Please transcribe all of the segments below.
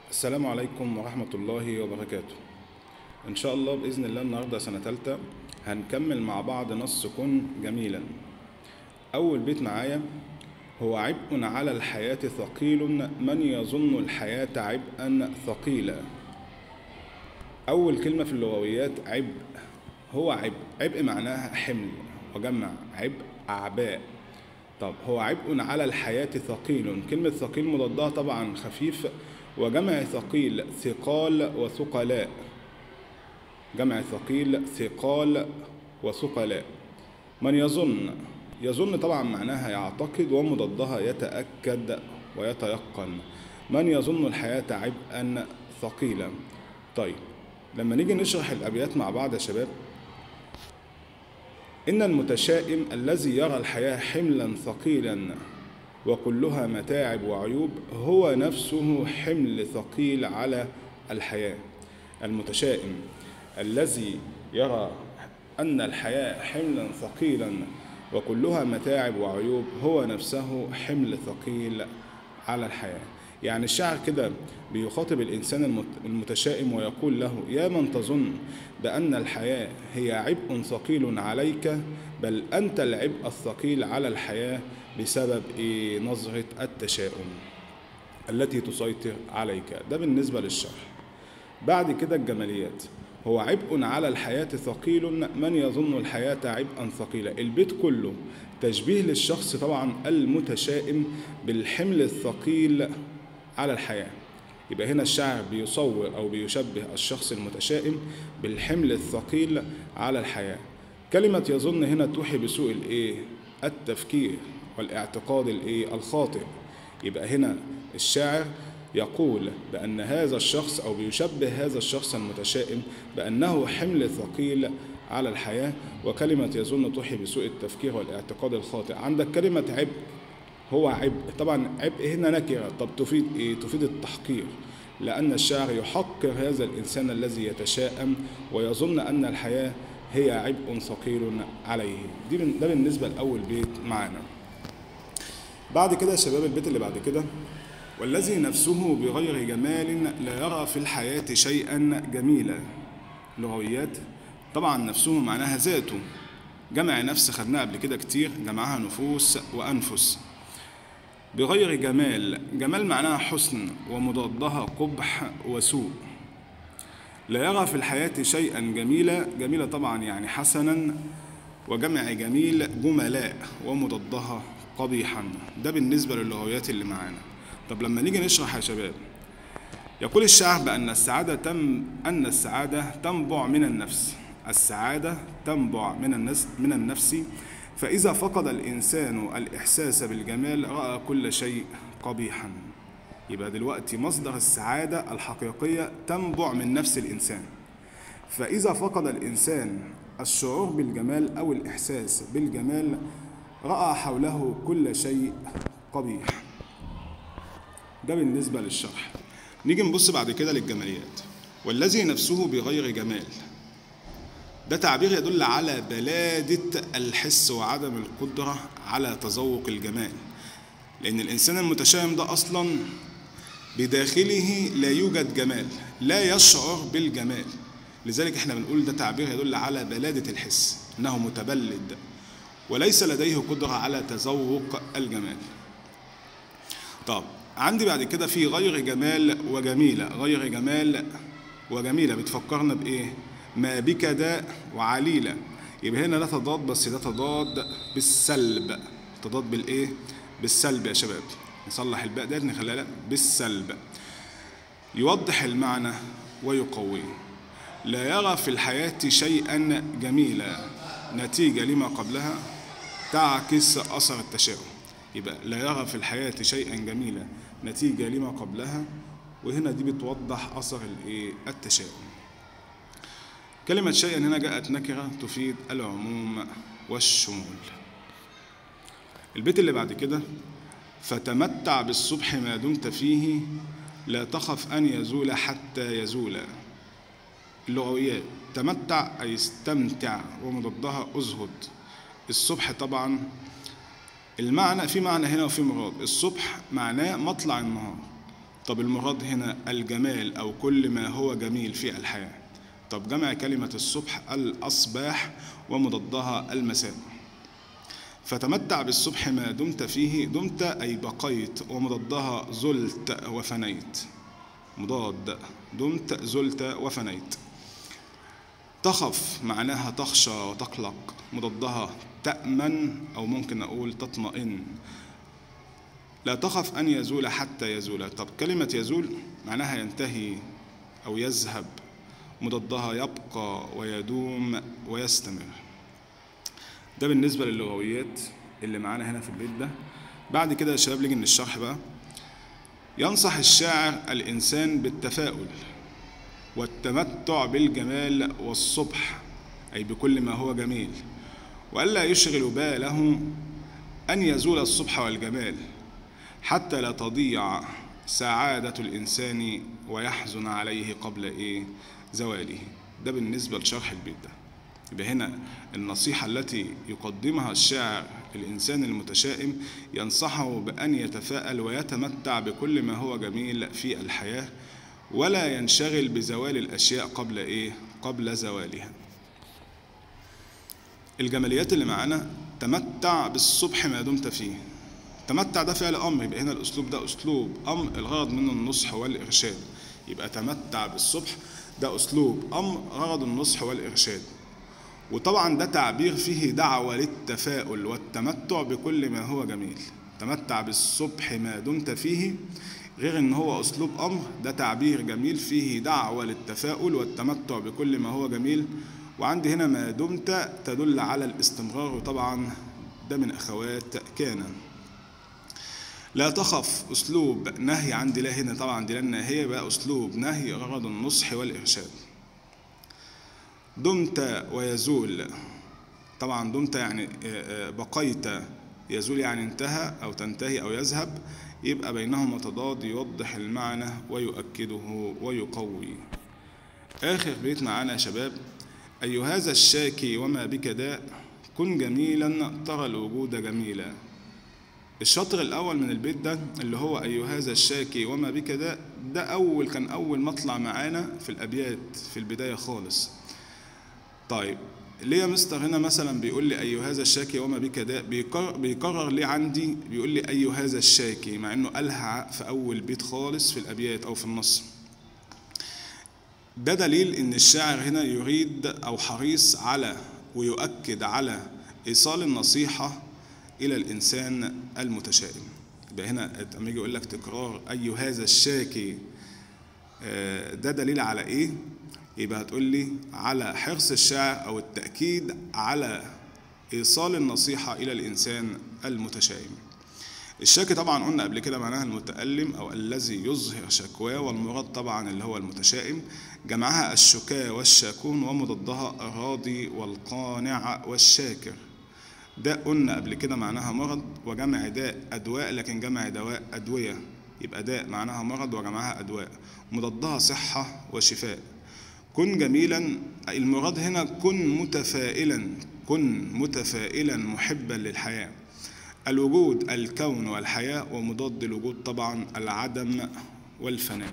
السلام عليكم ورحمة الله وبركاته إن شاء الله بإذن الله النهاردة سنة تالتة هنكمل مع بعض نص كن جميلا أول بيت معايا هو عبء على الحياة ثقيل من يظن الحياة عبئا ثقيلا أول كلمة في اللغويات عبء هو عبء عبء معناها حمل وجمع عبء أعباء طب هو عبء على الحياة ثقيل كلمة ثقيل مضادها طبعا خفيف وجمع ثقيل ثقال وثقلاء جمع ثقيل ثقال وثقلاء من يظن يظن طبعا معناها يعتقد ومضادها يتأكد ويتيقن من يظن الحياة عبئا ثقيلا طيب لما نيجي نشرح الأبيات مع بعض يا شباب إن المتشائم الذي يرى الحياة حملا ثقيلا وكلها متاعب وعيوب هو نفسه حمل ثقيل على الحياة المتشائم الذي يرى أن الحياة حملا ثقيلا وكلها متاعب وعيوب هو نفسه حمل ثقيل على الحياة يعني الشاعر كده بيخاطب الإنسان المتشائم ويقول له يا من تظن بأن الحياة هي عبء ثقيل عليك بل أنت العبء الثقيل على الحياة بسبب إيه نظرة التشاؤم التي تسيطر عليك ده بالنسبة للشرح بعد كده الجماليات هو عبء على الحياة ثقيل من يظن الحياة عبئا ثقيلا البيت كله تشبيه للشخص طبعا المتشائم بالحمل الثقيل على الحياة يبقى هنا الشاعر بيصور أو بيشبه الشخص المتشائم بالحمل الثقيل على الحياة كلمة يظن هنا توحي بسوء الإيه؟ التفكير والاعتقاد الإيه؟ الخاطئ يبقى هنا الشاعر يقول بأن هذا الشخص أو بيشبه هذا الشخص المتشائم بأنه حمل ثقيل على الحياة وكلمة يظن توحي بسوء التفكير والاعتقاد الخاطئ عندك كلمة عبء هو عبء طبعا عبء هنا نكرة طب تفيد إيه؟ تفيد التحقير لأن الشاعر يحقر هذا الإنسان الذي يتشائم ويظن أن الحياة هي عبء ثقيل عليه دي ده بالنسبة لأول بيت معانا بعد كده يا شباب البيت اللي بعد كده والذي نفسه بغير جمال لا يرى في الحياة شيئا جميلا لغويات طبعا نفسه معناها ذاته جمع نفس خدناها قبل كده كتير جمعها نفوس وأنفس بغير جمال جمال معناها حسن ومضادها قبح وسوء لا يرى في الحياة شيئا جميلا جميلة طبعا يعني حسنا وجمع جميل جملاء ومضادها قبيحا ده بالنسبة للغويات اللي معانا طب لما نيجي نشرح يا شباب يقول الشاعر بأن السعادة تم أن السعادة تنبع من النفس السعادة تنبع من النفس من النفس فإذا فقد الإنسان الإحساس بالجمال رأى كل شيء قبيحا يبقى دلوقتي مصدر السعادة الحقيقية تنبع من نفس الإنسان فإذا فقد الإنسان الشعور بالجمال أو الإحساس بالجمال رأى حوله كل شيء قبيح ده بالنسبة للشرح نيجي نبص بعد كده للجماليات والذي نفسه بغير جمال ده تعبير يدل على بلادة الحس وعدم القدرة على تذوق الجمال لأن الإنسان المتشائم ده أصلا بداخله لا يوجد جمال لا يشعر بالجمال لذلك احنا بنقول ده تعبير يدل على بلادة الحس انه متبلد وليس لديه قدرة على تذوق الجمال طب عندي بعد كده في غير جمال وجميلة غير جمال وجميلة بتفكرنا بإيه ما بك داء وعليلة يبقى هنا ده تضاد بس ده تضاد بالسلب تضاد بالإيه بالسلب يا شباب نصلح الباء ده نخليها بالسلب يوضح المعنى ويقويه لا يرى في الحياة شيئا جميلا نتيجة لما قبلها تعكس أثر التشاؤم يبقى لا يرى في الحياة شيئا جميلا نتيجة لما قبلها وهنا دي بتوضح أثر الإيه التشاؤم كلمة شيئا هنا جاءت نكرة تفيد العموم والشمول البيت اللي بعد كده فتمتع بالصبح ما دمت فيه لا تخف أن يزول حتى يزول اللغويات تمتع أي استمتع ومضادها أزهد الصبح طبعا المعنى في معنى هنا وفي مراد الصبح معناه مطلع النهار طب المراد هنا الجمال أو كل ما هو جميل في الحياة طب جمع كلمة الصبح الأصباح ومضادها المساء فتمتع بالصبح ما دمت فيه دمت أي بقيت ومضادها زلت وفنيت مضاد دمت زلت وفنيت تخف معناها تخشى وتقلق مضادها تأمن أو ممكن نقول تطمئن لا تخف أن يزول حتى يزول طب كلمة يزول معناها ينتهي أو يذهب مضادها يبقى ويدوم ويستمر ده بالنسبة للغويات اللي معانا هنا في البيت ده بعد كده يا شباب نيجي من الشرح بقى ينصح الشاعر الإنسان بالتفاؤل والتمتع بالجمال والصبح أي بكل ما هو جميل وألا يشغل باله أن يزول الصبح والجمال حتى لا تضيع سعادة الإنسان ويحزن عليه قبل إيه زواله ده بالنسبة لشرح البيت ده يبقى هنا النصيحة التي يقدمها الشاعر الإنسان المتشائم ينصحه بأن يتفاءل ويتمتع بكل ما هو جميل في الحياة ولا ينشغل بزوال الأشياء قبل إيه؟ قبل زوالها. الجماليات اللي معانا تمتع بالصبح ما دمت فيه. تمتع ده فعل أمر يبقى هنا الأسلوب ده أسلوب أمر الغرض منه النصح والإرشاد. يبقى تمتع بالصبح ده أسلوب أمر غرض النصح والإرشاد. وطبعا ده تعبير فيه دعوة للتفاؤل والتمتع بكل ما هو جميل. تمتع بالصبح ما دمت فيه غير ان هو اسلوب امر ده تعبير جميل فيه دعوه للتفاؤل والتمتع بكل ما هو جميل وعندي هنا ما دمت تدل على الاستمرار وطبعا ده من اخوات كان لا تخف اسلوب نهي عندي لا هنا طبعا دي لان هي بقى اسلوب نهي غرض النصح والارشاد دمت ويزول طبعا دمت يعني بقيت يزول يعني انتهى او تنتهي او يذهب يبقى بينهما تضاد يوضح المعنى ويؤكده ويقوي آخر بيت معانا يا شباب أي هذا الشاكي وما بك داء كن جميلا ترى الوجود جميلا الشطر الأول من البيت ده اللي هو أي هذا الشاكي وما بك داء ده أول كان أول مطلع معانا في الأبيات في البداية خالص طيب ليه يا مستر هنا مثلا بيقول لي أي هذا الشاكي وما بك داء بيكرر, بيكرر ليه عندي بيقول لي أي هذا الشاكي مع إنه قالها في أول بيت خالص في الأبيات أو في النص ده دليل إن الشاعر هنا يريد أو حريص على ويؤكد على إيصال النصيحة إلى الإنسان المتشائم يبقى هنا لما يجي يقول لك تكرار أي هذا الشاكي ده دليل على إيه؟ يبقى هتقول لي على حرص الشاعر أو التأكيد على إيصال النصيحة إلى الإنسان المتشائم الشاكي طبعا قلنا قبل كده معناها المتألم أو الذي يظهر شكواه والمراد طبعا اللي هو المتشائم جمعها الشكاة والشاكون ومضادها الراضي والقانع والشاكر ده قلنا قبل كده معناها مرض وجمع داء أدواء لكن جمع دواء أدوية يبقى داء معناها مرض وجمعها أدواء مضادها صحة وشفاء كن جميلا المراد هنا كن متفائلا كن متفائلا محبا للحياة الوجود الكون والحياة ومضاد الوجود طبعا العدم والفناء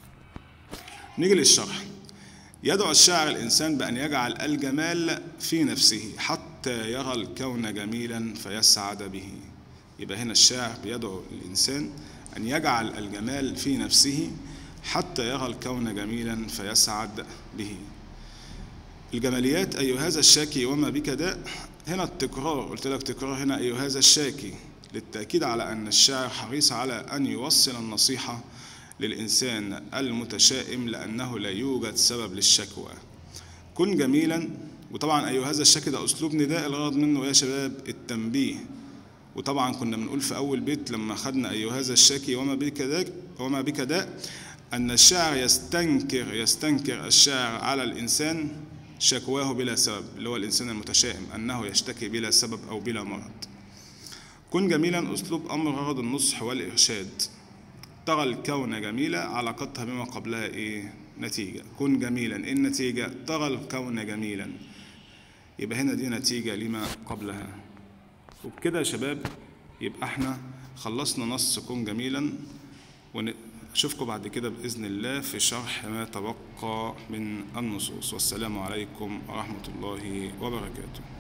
نيجي للشرح يدعو الشاعر الإنسان بأن يجعل الجمال في نفسه حتى يرى الكون جميلا فيسعد به يبقى هنا الشاعر بيدعو الإنسان أن يجعل الجمال في نفسه حتى يرى الكون جميلا فيسعد به الجماليات أي هذا الشاكي وما بك داء هنا التكرار قلت لك تكرار هنا أي هذا الشاكي للتأكيد على أن الشاعر حريص على أن يوصل النصيحة للإنسان المتشائم لأنه لا يوجد سبب للشكوى كن جميلا وطبعا أي هذا الشكل ده أسلوب نداء الغرض منه يا شباب التنبيه وطبعا كنا بنقول في أول بيت لما خدنا أي هذا الشاكي وما بك داء وما بك داء أن الشاعر يستنكر يستنكر الشاعر على الإنسان شكواه بلا سبب اللي هو الإنسان المتشائم أنه يشتكي بلا سبب أو بلا مرض كن جميلا أسلوب أمر غرض النصح والإرشاد ترى الكون جميلة علاقتها بما قبلها إيه نتيجة كن جميلا إيه النتيجة ترى الكون جميلا يبقى هنا دي نتيجة لما قبلها وبكده يا شباب يبقى احنا خلصنا نص كن جميلا أشوفكم بعد كده بإذن الله في شرح ما تبقى من النصوص والسلام عليكم ورحمة الله وبركاته